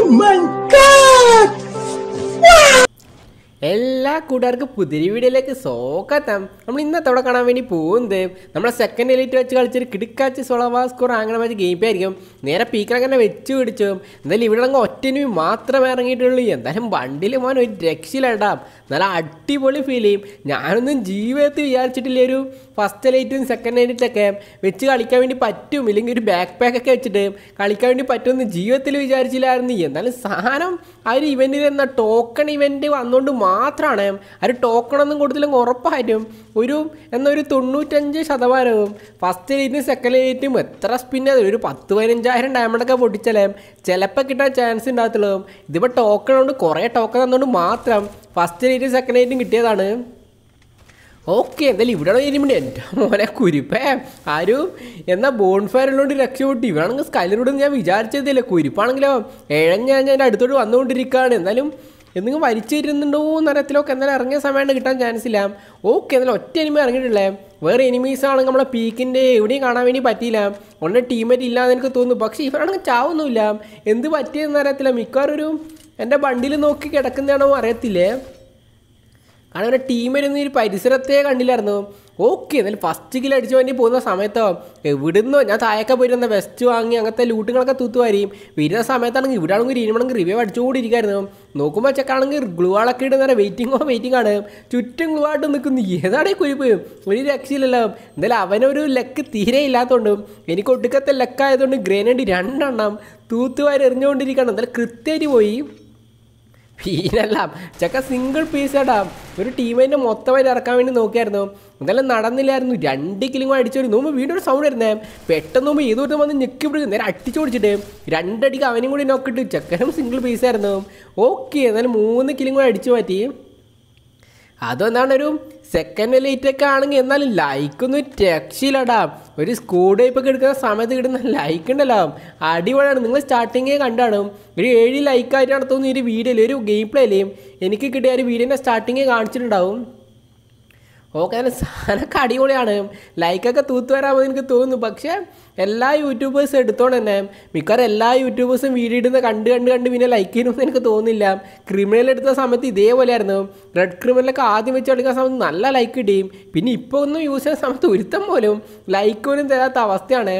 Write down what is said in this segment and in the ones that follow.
my god! എല്ലാ കൂട്ടുകാർക്കും പുതിയ വീഡിയോയിലേക്ക് സ്വാഗതം നമ്മൾ ഇന്നത്തോടെ കാണാൻ വേണ്ടി പോകുന്നത് നമ്മളെ സെക്കൻഡ് എലിറ്റ് വെച്ച് കളിച്ചൊരു കിടുക്കാച്ച് സോളവാ സ്കോർ അങ്ങനെ വെച്ച് ഗെയിം ആയിരിക്കും നേരെ പീക്കർ അങ്ങനെ വെച്ച് പിടിച്ചു എന്തായാലും ഇവിടെ അങ്ങ് ഒറ്റനു മാത്രമേ ഇറങ്ങിയിട്ടുള്ളൂ എന്തായാലും വണ്ടിയിൽ മോൻ ഒരു രക്ഷയിലിടാം നല്ല അടിപൊളി ഫീൽ ചെയ്യും ഞാനൊന്നും ജീവിതത്തിൽ വിചാരിച്ചിട്ടില്ല ഒരു ഫസ്റ്റ് ലൈറ്റും സെക്കൻഡ് ലൈറ്റൊക്കെ വെച്ച് കളിക്കാൻ വേണ്ടി പറ്റും ഇല്ലെങ്കിൽ ഒരു ബാക്ക് പാക്ക് ഒക്കെ വെച്ചിട്ട് കളിക്കാൻ വേണ്ടി പറ്റുമെന്ന് ജീവിതത്തിൽ വിചാരിച്ചില്ലായിരുന്നു എന്നാലും സാധനം ആ ഒരു ഇവൻറ്റിൽ എന്ന ടോക്കൺ ഇവൻറ്റ് വന്നുകൊണ്ട് മാത്രമാണ് ആ ഒരു ടോക്കൺ ഒന്നും കൊടുത്തില്ലെങ്കിൽ ഉറപ്പായിട്ടും ഒരു എന്നൊരു തൊണ്ണൂറ്റഞ്ച് ശതമാനവും ഫസ്റ്റ് ലൈറ്റും സെക്കൻഡ് ലൈറ്റും എത്ര സ്പിൻ ഒരു പത്ത് പതിനഞ്ചായിരം ഡയമണ്ടൊക്കെ പൊട്ടിച്ചാലേ ചിലപ്പോൾ കിട്ടാൻ ചാൻസ് ഉണ്ടാകത്തുള്ളൂ ഇതിപ്പോൾ ടോക്കൺ കൊണ്ട് കുറേ ടോക്കൺ തന്നുകൊണ്ട് മാത്രം ഫസ്റ്റ് ലൈറ്റും സെക്കൻഡ് ലൈറ്റും കിട്ടിയതാണ് ഓക്കെ എന്തായാലും ഇവിടെ ഇനിമിണ്ട് എൻ്റെ മോനെ കുരിപ്പേ ആരും എന്നാൽ ബോൺഫയർ ഉള്ളതുകൊണ്ട് രക്ഷപ്പെട്ടു ഇവരാണെങ്കിൽ സ്കൈലറോട് ഞാൻ വിചാരിച്ചതില്ല കുരിപ്പാണെങ്കിലോ ഇഴഞ്ഞ ഞാൻ അടുത്തോട്ട് വന്നുകൊണ്ടിരിക്കുകയാണ് എന്നാലും എന്തെങ്കിലും വലിച്ചിരുന്നുണ്ടോ എന്നറിയത്തിലൊക്കെ എന്തായാലും ഇറങ്ങിയ സമയമാണ് കിട്ടാൻ ചാൻസ് ഇല്ല ഓക്കെ എന്നാലും ഒറ്റ എനിമി ഇറങ്ങിയിട്ടില്ലേ വേറെ എനിമീസ് ആണെങ്കിൽ നമ്മളെ പീക്കിൻ്റെ എവിടെയും കാണാൻ വേണ്ടി പറ്റിയില്ല ഒന്ന് ടീമേറ്റ് ഇല്ലാന്ന് എനിക്ക് തോന്നുന്നു പക്ഷേ ഇവരാണെങ്കിൽ ചാവൊന്നുമില്ല എന്ത് പറ്റിയെന്ന് അറിയത്തില്ല മിക്കവാറും ഒരു എൻ്റെ ബണ്ടിൽ നോക്കി കിടക്കുന്നതാണോ അറിയത്തില്ലേ കാരണം ഒരു ടീമിലൊന്നും ഈ പരിസരത്തെ കണ്ടില്ലായിരുന്നു ഓക്കെ എന്നാലും ഫസ്റ്റ് കിൽ അടിച്ചു വേണ്ടി പോകുന്ന സമയത്തോ എവിടുന്നോ ഞാൻ താഴൊക്കെ പോയിരുന്ന വെസ്റ്റ് വാങ്ങി അങ്ങനത്തെ ലൂട്ടുകളൊക്കെ തൂത്തുവാരിയും വരുന്ന സമയത്താണെങ്കിൽ ഇവിടെ ആണെങ്കിൽ ഇരുമണെങ്കിൽ റിവ്യൂ അടിച്ചുകൂടി ഇരിക്കായിരുന്നു നോക്കുമ്പോൾ ചെക്കാണെങ്കിൽ ഗ്ലൂ ആളൊക്കെ ഇടുന്ന വെയിറ്റിങ്ങോ വെയിറ്റിംഗ് ആണ് ചുറ്റും ഗ്ലൂ ആയിട്ട് നിൽക്കുന്നു ഏതാണ് ഈ കുരിപ്പ് ഒരു രക്ഷയില്ലല്ലോ എന്തായാലും അവനൊരു ലെക്ക് തീരെ ഇല്ലാത്തതുകൊണ്ടും എനിക്ക് ഒടുക്കത്തെ ലെക്കായതുകൊണ്ട് ഗ്രനേഡ് രണ്ടെണ്ണം തൂത്തുവാരി എറിഞ്ഞുകൊണ്ടിരിക്കുകയാണ് എന്തായാലും കൃത്യമായിട്ട് പോയി പീനല്ലാം ചക്ക സിംഗിൾ പീസ് ഇടാം ഒരു ടീമിൻ്റെ മൊത്തമായിട്ട് ഇറക്കാൻ വേണ്ടി നോക്കിയായിരുന്നു എന്തായാലും നടന്നില്ലായിരുന്നു രണ്ട് കിലും കൂടെ അടിച്ചു നോക്കുമ്പോൾ വീണ്ടും ഒരു സൗണ്ട് വരുന്നേ പെട്ടെന്ന് നോക്കുമ്പോൾ ഏതോ ഒരു വന്ന് ഞെക്കി പിടിക്കും നേരെ അടിച്ചു പിടിച്ചിട്ട് രണ്ടടിക്ക് അവനും കൂടി നോക്കിയിട്ട് ചെക്കനും സിംഗിൾ പീസ് ആയിരുന്നു ഓക്കെ എന്നാലും മൂന്ന് കിലും കൂടെ അടിച്ചു മാറ്റി അതെന്താണ് ഒരു സെക്കൻഡ് ലൈറ്റൊക്കെ ആണെങ്കിൽ എന്നാലും ലൈക്കൊന്നും രക്ഷയില്ലടാ ഒരു സ്കൂൾ ടൈപ്പൊക്കെ എടുക്കുന്ന സമയത്ത് കിട്ടുന്ന ലൈക്ക് ഉണ്ടല്ലോ അടിപൊളിയാണ് നിങ്ങൾ സ്റ്റാർട്ടിങ്ങേ കണ്ടാണ് ഒരു ഏഴ് ലൈക്കായിട്ടാണ് തോന്നുന്നു ഈ ഒരു വീഡിയോയിൽ ഒരു ഗെയിം പ്ലേയിലെയും എനിക്ക് കിട്ടിയ ഒരു വീഡിയോൻ്റെ സ്റ്റാർട്ടിങ്ങേ കാണിച്ചിട്ടുണ്ടാവും ഓക്കെ അങ്ങനെ സാധനമൊക്കെ അടിപൊളിയാണ് ലൈക്കൊക്കെ തൂത്ത് വരാമെന്ന് എനിക്ക് തോന്നുന്നു പക്ഷേ എല്ലാ യൂട്യൂബേഴ്സും എടുത്തോണ്ട് തന്നെ മിക്കവാറും എല്ലാ യൂട്യൂബേഴ്സും വീഡിയോ ഇടുന്ന കണ്ട് കണ്ട് കണ്ട് പിന്നെ ലൈക്ക് ചെയ്യണമെന്ന് എനിക്ക് തോന്നുന്നില്ല ക്രിമിനൽ എടുത്ത സമയത്ത് ഇതേപോലെയായിരുന്നു റെഡ് ക്രിമിനലൊക്കെ ആദ്യം വെച്ച് എടുക്കുന്ന സമയത്ത് നല്ല ലൈക്ക് കിട്ടിയും പിന്നെ ഇപ്പോൾ ഒന്നും യൂസ് ചെയ്യുന്ന സമയത്ത് ഒരുത്തം പോലും ലൈക്ക് പോലും തരാത്ത അവസ്ഥയാണ്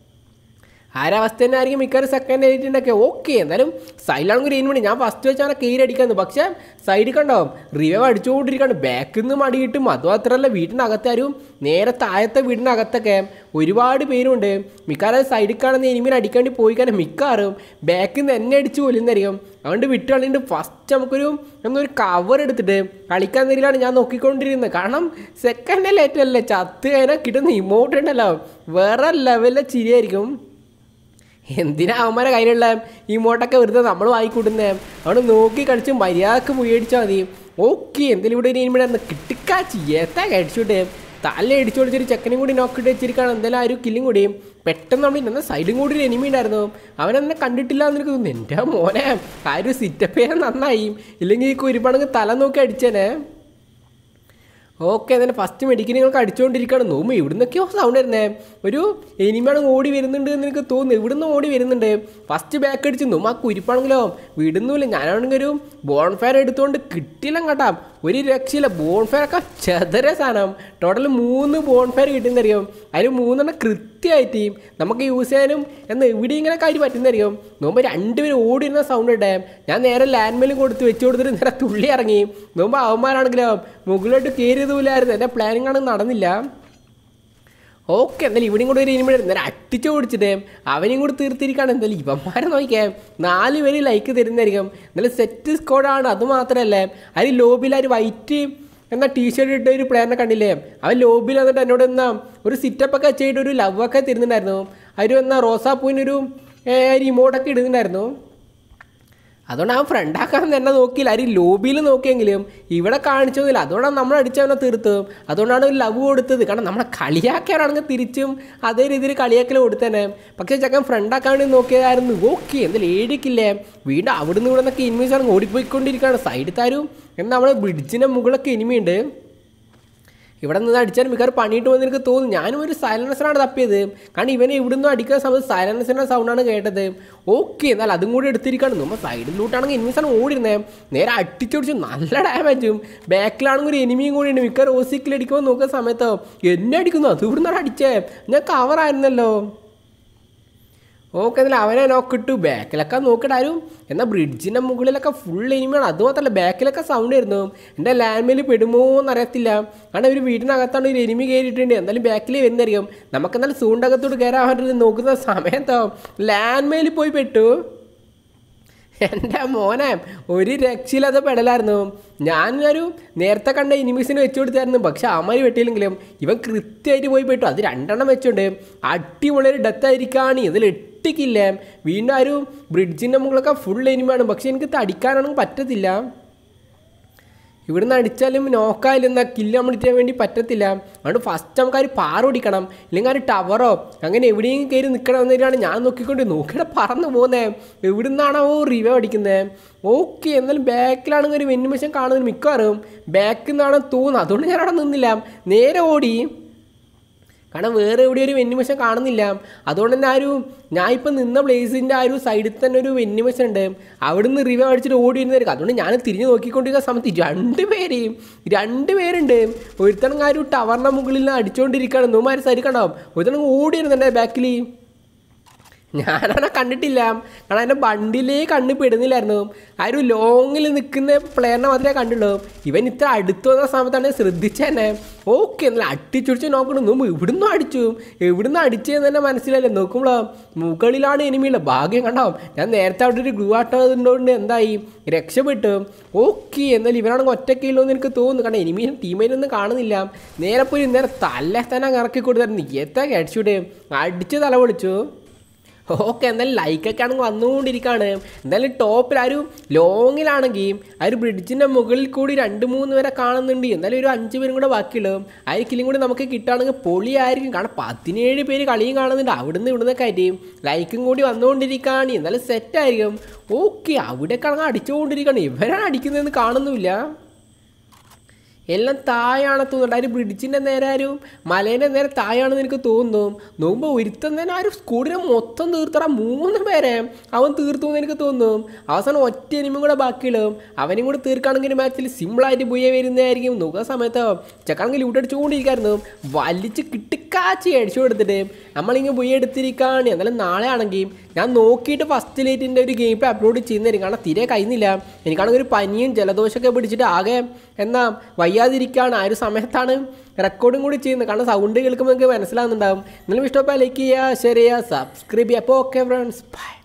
ആരവസ്ഥ തന്നെ ആയിരിക്കും മിക്കവാറും സെക്കൻഡ് എഡിറ്റിൻ്റെയൊക്കെ ഓക്കെ എന്നാലും സൈഡിലാണെങ്കിൽ ഗ്രീൻ മണി ഞാൻ ഫസ്റ്റ് വെച്ചാണ് കീരി അടിക്കുന്നത് പക്ഷേ സൈഡിൽ കണ്ടോ റിവൈവ് അടിച്ചുകൊണ്ടിരിക്കുകയാണ് ബാക്കിൽ നിന്ന് മടി കിട്ടും അത് മാത്രമല്ല വീടിനകത്താരും നേരെ താഴത്തെ വീടിനകത്തൊക്കെ ഒരുപാട് പേരുണ്ട് മിക്കവാറും സൈഡിൽ കാണുന്ന എനിമിനെ അടിക്കാൻ വേണ്ടി പോയി കാരണം മിക്കവാറും ബാക്കിൽ നിന്ന് എന്നെ അടിച്ച് കൊല്ലുന്നതായിരിക്കും അതുകൊണ്ട് വിട്ട് കളിയിട്ട് ഫസ്റ്റ് നമുക്കൊരു എന്നൊരു കവർ എടുത്തിട്ട് കളിക്കാൻ നേരിലാണ് ഞാൻ നോക്കിക്കൊണ്ടിരുന്നത് കാരണം സെക്കൻഡ് ലേറ്റല്ലേ ചത്ത് കഴിഞ്ഞാൽ കിട്ടുന്ന ഇമോട്ട് ഉണ്ടല്ലോ വേറെ ലെവലിലെ ചിരിയായിരിക്കും എന്തിനാ അവന്മാരെ കയ്യിലുള്ള ഇമോട്ടൊക്കെ വെറുതെ നമ്മൾ വാങ്ങിക്കൂട്ടുന്നേ അവിടെ നോക്കി കളിച്ച് മര്യാദക്ക് മുയടിച്ചാൽ മതി ഓക്കെ എന്തെങ്കിലും ഇവിടെ ഇനി ഇവിടെ കിട്ടിക്കാച്ചി ഏത്താ കഴിച്ചോട്ടെ തല അടിച്ചു കൊടുത്തൊരു ചെക്കനും കൂടി നോക്കിയിട്ട് വെച്ചിരിക്കുകയാണ് എന്തായാലും ആ ഒരു കില്ലും കൂടിയും പെട്ടെന്ന് നമ്മൾ ഇന്ന സൈഡും കൂടി ഒരു എനിമി ഉണ്ടായിരുന്നു അവനെന്നെ കണ്ടിട്ടില്ല എന്ന് എനിക്ക് തോന്നുന്നു എൻ്റെ മോനെ ആ ഒരു സിറ്റപ്പ് ചെയ്യാൻ നന്നായി ഇല്ലെങ്കിൽ ഈ കുരുപ്പാണെങ്കിൽ തല നോക്കി അടിച്ചേനെ ഓക്കെ അതിന് ഫസ്റ്റ് മെഡിക്കൽ നിങ്ങൾക്ക് അടിച്ചുകൊണ്ടിരിക്കുകയാണ് നോമ്പ് ഇവിടുന്നൊക്കെയോ സൗണ്ട് വരുന്നേ ഒരു എനിമാണ് ഓടി വരുന്നുണ്ട് എന്ന് എനിക്ക് തോന്നുന്നു ഇവിടുന്ന് ഓടി വരുന്നുണ്ട് ഫസ്റ്റ് ബാക്ക് അടിച്ച് നോമ്പ് ആ കുരിപ്പാണെങ്കിലോ വിടുന്നില്ല ഞാനാണെങ്കിൽ ഒരു ബോൺ ഫയർ എടുത്തുകൊണ്ട് കിട്ടില്ല കേട്ടാ ഒരു രക്ഷയില്ല ബോൺ ഫയർ ഒക്കെ ചെതര സാധനം ടോട്ടൽ മൂന്ന് ബോൺ ഫയർ കിട്ടുന്നറിയും അതിൽ മൂന്നെണ്ണം കൃത്യമായിട്ട് നമുക്ക് യൂസ് ചെയ്യാനും എന്ന് എവിടെ ഇങ്ങനെ കാര്യം പറ്റുന്നറിയും നോമ്പ് രണ്ടുപേരും ഓടിയിരുന്ന സൗണ്ട് ഇട്ടേ ഞാൻ നേരെ ലാൻഡ് മെയിലും കൊടുത്ത് വെച്ച് കൊടുത്തിട്ട് നേരെ തുള്ളി ഇറങ്ങി നോമ്പ് അവന്മാരാണെങ്കിലോ മുകളിലോട്ട് കയറിയതുമില്ലായിരുന്നു എൻ്റെ പ്ലാനിങ് ആണ് നടന്നില്ല ഓക്കെ എന്തായാലും ഇവിടെയും കൂടെ ഒരു ഇനിമേൽ നേരെ അട്ടിച്ചു ഓടിച്ചിട്ട് അവനെയും കൂടി തീർത്തിരിക്കുകയാണ് എന്തായാലും ഇവന്മാരെ നോക്കിയേ നാല് പേര് ലൈക്ക് തരുന്നതായിരിക്കും എന്നാലും സെറ്റ് സ്കോഡാണ് അത് മാത്രമല്ലേ അതിൽ ലോബിയിൽ ആ ഒരു വൈറ്റ് എന്നാ ടീഷർട്ട് ഇട്ട ഒരു പ്ലെയറിനെ കണ്ടില്ലേ അവൻ ലോബിയിൽ വന്നിട്ട് എന്നോട് എന്നാ ഒരു സിറ്റപ്പൊക്കെ ചെയ്തിട്ട് ഒരു ലവ് ഒക്കെ തരുന്നുണ്ടായിരുന്നു അതിൽ എന്നാ റോസാപ്പൂവിനൊരു ഇമോട്ടൊക്കെ ഇടുന്നുണ്ടായിരുന്നു അതുകൊണ്ട് അവൻ ഫ്രണ്ടാക്കാൻ തന്നെ നോക്കിയില്ല ആരും ലോബിയിൽ നോക്കിയെങ്കിലും ഇവിടെ കാണിച്ചൊന്നുമില്ല അതുകൊണ്ടാണ് നമ്മൾ അടിച്ചവനെ തീർത്തതും അതുകൊണ്ടാണ് ഒരു ലവ് കൊടുത്തത് കാരണം നമ്മളെ കളിയാക്കാനാണെങ്കിൽ തിരിച്ചും അതേ രീതിയിൽ കളിയാക്കൽ കൊടുത്തേനെ പക്ഷേ ചക്കൻ ഫ്രണ്ടാക്കാൻ വേണ്ടി നോക്കിയതായിരുന്നു ഓക്കെ എന്തായാലും ഏടിക്കില്ലേ വീണ്ടും അവിടുന്ന് ഇവിടെ നിന്നൊക്കെ ഇനിമീസ് ആണ് ഓടിപ്പോയിക്കൊണ്ടിരിക്കുകയാണ് സൈഡിൽ താരും എന്നാൽ നമ്മളെ ബ്രിഡ്ജിൻ്റെ മുകളിലൊക്കെ ഇനിമയുണ്ട് ഇവിടെ നിന്ന് അടിച്ചാൽ മിക്കവാറും പണിയിട്ട് വന്ന് എനിക്ക് തോന്നുന്നു ഞാനും ഒരു സൈലൻസറാണ് തപ്പിയത് കാരണം ഇവനെ ഇവിടുന്ന് അടിക്കുന്ന സമയത്ത് സൈലൻസറിൻ്റെ സൗണ്ടാണ് കേട്ടത് ഓക്കെ എന്നാൽ അതും കൂടി എടുത്തിരിക്കുകയാണ് നമ്മൾ സൈഡിലോട്ടാണെങ്കിൽ എനിമീസാണ് ഓടിയിരുന്നത് നേരെ അടിച്ചൊടിച്ച് നല്ല ഡാമേജും ബാക്കിലാണെങ്കിൽ ഒരു എനിമിയും കൂടി ഉണ്ട് മിക്ക റോസിക്കിൽ അടിക്കുമ്പോൾ നോക്കുന്ന സമയത്ത് എന്നെ അടിക്കുന്നു അത് ഇവിടുന്നാണ് അടിച്ചേ ഞാൻ കവറായിരുന്നല്ലോ ഓക്കെ എന്നാൽ അവനെ നോക്കിട്ടു ബാക്കിലൊക്കെ നോക്കിയിട്ടാരും എന്നാൽ ബ്രിഡ്ജിൻ്റെ മുകളിലൊക്കെ ഫുൾ എനിമിയാണ് അതുമാത്രമല്ല ബാക്കിലൊക്കെ സൗണ്ട് ആയിരുന്നു എൻ്റെ ലാൻഡ്മേൽ പെടുമോ എന്നറിയത്തില്ല കാരണം ഒരു വീടിനകത്താണ് ഒരു എനിമി കയറിയിട്ടുണ്ട് എന്തായാലും ബാക്കിൽ വരുന്നതായിരിക്കും നമുക്ക് എന്നാലും സൂണ്ടകത്തോട് കയറാൻ വേണ്ടി നോക്കുന്ന സമയത്തോ ലാൻഡ്മേൽ പോയി പെട്ടു എൻ്റെ മോനെ ഒരു രക്ഷയില്ലാത്ത പെടലായിരുന്നു ഞാനൊരു നേരത്തെ കണ്ട ഇനിമീസിന് വെച്ചു കൊടുത്തായിരുന്നു പക്ഷെ അമ്മായി വെട്ടിയില്ലെങ്കിലും ഇവൻ കൃത്യമായിട്ട് പോയി പെട്ടു അത് രണ്ടെണ്ണം വെച്ചുണ്ട് അടിപൊളി ഒരു ഡെത്ത് ആയിരിക്കാണ് ഇതിൽ എട്ടിക്കില്ല വീണ്ടും ആ ഒരു ബ്രിഡ്ജിൻ്റെ മുകളിലൊക്കെ ഫുൾ എനിമാണ് പക്ഷെ എനിക്ക് തടിക്കാനൊന്നും പറ്റത്തില്ല ഇവിടുന്ന് അടിച്ചാലും നോക്കായാലും എന്നാൽ കില്ല് നമ്മളിട്ടാൻ വേണ്ടി പറ്റത്തില്ല അതുകൊണ്ട് ഫസ്റ്റ് നമുക്ക് ആ ഒരു പാറ ഓടിക്കണം ഇല്ലെങ്കിൽ ആ ഒരു ടവറോ അങ്ങനെ എവിടെയെങ്കിലും കയറി നിൽക്കണം എന്നിട്ടാണ് ഞാൻ നോക്കിക്കൊണ്ട് നോക്കിയിട്ട് പറന്ന് പോകുന്നത് എവിടുന്നാണോ റിവ അടിക്കുന്നത് ഓക്കെ എന്നാലും ബാക്കിലാണെങ്കിൽ ഒരു വെന്നുമശം കാണുന്നത് മിക്കവാറും ബാക്കിൽ നിന്നാണ് തോന്നുന്നത് അതുകൊണ്ട് ഞാൻ അവിടെ നിന്നില്ല നേരെ ഓടി കാരണം വേറെ എവിടെ ഒരു വെന്നിമശം കാണുന്നില്ല അതുകൊണ്ട് തന്നെ ആ ഒരു ഞാൻ ഇപ്പം നിന്ന പ്ലേസിൻ്റെ ആ ഒരു സൈഡിൽ തന്നെ ഒരു വെന്നിമശം ഉണ്ട് അവിടുന്ന് റിവ അടിച്ചിട്ട് ഓടി വരുന്നതായിരിക്കും അതുകൊണ്ട് ഞാൻ തിരിഞ്ഞ് നോക്കിക്കൊണ്ടിരിക്കുന്ന സമയത്ത് രണ്ട് പേരെയും രണ്ട് പേരുണ്ട് ഒരുത്തണം ആ ഒരു ടവറിൻ്റെ മുകളിൽ നിന്ന് അടിച്ചുകൊണ്ടിരിക്കുകയാണ് നോമാര് സൈഡിൽ കണ്ടാവും ഒരുത്തണം ഓടി വരുന്നുണ്ട് ബാക്കിൽ ഞാനവനെ കണ്ടിട്ടില്ല കാരണം എൻ്റെ വണ്ടിയിലേ കണ്ണ് പെടുന്നില്ലായിരുന്നു ആ ഒരു ലോങ്ങിൽ നിൽക്കുന്ന പ്ലെയറിനെ മാത്രമേ കണ്ടുള്ളൂ ഇവൻ ഇത്ര അടുത്ത് വന്ന സമയത്താണ് ശ്രദ്ധിച്ചെന്നെ ഓക്കെ എന്നാൽ അടിച്ചുടിച്ച് നോക്കണം നോമ്പ് ഇവിടുന്ന് അടിച്ചു എവിടുന്ന് അടിച്ചതെന്ന് തന്നെ മനസ്സിലായില്ല നോക്കുമ്പോൾ മുകളിലാണ് എനിമിയുള്ള ഭാഗ്യം കണ്ടോ ഞാൻ നേരത്തെ അവിടെ ഒരു ഗ്ലൂ ആട്ടതുകൊണ്ട് എന്തായി രക്ഷപ്പെട്ടു ഓക്കെ എന്നാൽ ഇവനാണെങ്കിൽ ഒറ്റയ്ക്കുള്ളൂ എന്ന് എനിക്ക് തോന്നുന്നു കാരണം എനിമിയും ടീമേറ്റൊന്നും കാണുന്നില്ല നേരെ പോയി നേരെ തല തന്നെ ഇറക്കി കൊടുത്തായിരുന്നു എത്ര ഹെഡ്ഷൂട്ട് അടിച്ച് തല പൊളിച്ചു ഓക്കെ എന്തായാലും ലൈക്കൊക്കെ ആണെങ്കിൽ വന്നുകൊണ്ടിരിക്കുകയാണ് എന്തായാലും ടോപ്പിൽ ആ ഒരു ലോങ്ങിലാണെങ്കിൽ ആ ഒരു ബ്രിഡ്ജിൻ്റെ മുകളിൽ കൂടി രണ്ട് മൂന്ന് പേരെ കാണുന്നുണ്ട് എന്തായാലും ഒരു അഞ്ച് പേരും കൂടെ ബാക്കിയുള്ളൂ ആ ഒരു കില്ലും കൂടി നമുക്ക് കിട്ടുകയാണെങ്കിൽ പൊളിയായിരിക്കും കാരണം പതിനേഴ് പേര് കളിയും കാണുന്നുണ്ട് അവിടുന്ന് ഇവിടുന്നൊക്കെ ആയിട്ട് ലൈക്കും കൂടി വന്നുകൊണ്ടിരിക്കുകയാണ് എന്തായാലും സെറ്റായിരിക്കും ഓക്കെ അവിടെയൊക്കെ അടിച്ചുകൊണ്ടിരിക്കുകയാണ് ഇവരാണ് അടിക്കുന്നതെന്ന് കാണുന്നുമില്ല എല്ലാം താഴെയാണ് തോന്നുന്നുണ്ട് ആ ഒരു ബ്രിഡ്ജിൻ്റെ നേരെ ആ ഒരു മലേൻ്റെ നേരെ താഴെയാണെന്ന് എനിക്ക് തോന്നുന്നു നോക്കുമ്പോൾ ഒരുത്തൻ തന്നെ ആ ഒരു സ്കൂളിനെ മൊത്തം തീർത്തറ മൂന്ന് പേരെ അവൻ തീർത്തു എന്ന് എനിക്ക് തോന്നുന്നു അവസാനം ഒറ്റ എനിമും കൂടെ ബാക്കിയുള്ളൂ അവനും കൂടെ തീർക്കുകയാണെങ്കിൽ മാച്ചിൽ സിമ്പിളായിട്ട് പോയി വരുന്നതായിരിക്കും നോക്കുന്ന സമയത്ത് ചെക്കാണെങ്കിൽ ലൂട്ടടിച്ചുകൊണ്ടിരിക്കായിരുന്നു വലിച്ച് കിട്ടിക്കാച്ചി അടിച്ചു കൊടുത്തിട്ട് നമ്മളിങ്ങനെ പോയി എടുത്തിരിക്കുകയാണ് എന്നാലും നാളെ ആണെങ്കിൽ ഞാൻ നോക്കിയിട്ട് ഫസ്റ്റ് ലേറ്റിൻ്റെ ഒരു ഗെയിം പ്ലേ അപ്ലോഡ് ചെയ്യുന്നതായിരിക്കും കാരണം തീരെ കഴിയുന്നില്ല എനിക്കാണെങ്കിൽ ഒരു പനിയും ജലദോഷമൊക്കെ പിടിച്ചിട്ട് ആകെ എന്നാ വയ്യാതിരിക്കുകയാണ് ആ ഒരു സമയത്താണ് റെക്കോർഡും കൂടി ചെയ്യുന്നത് കാരണം സൗണ്ട് കേൾക്കുമ്പോൾ നിങ്ങൾക്ക് മനസ്സിലാകുന്നുണ്ടാവും നിങ്ങളും ഇഷ്ടപ്പെട്ടാൽ ലൈക്ക് ചെയ്യുക ഷെയർ ചെയ്യുക സബ്സ്ക്രൈബ് ചെയ്യുക അപ്പോൾ ഓക്കെ ഫ്രണ്ട്സ് ബൈ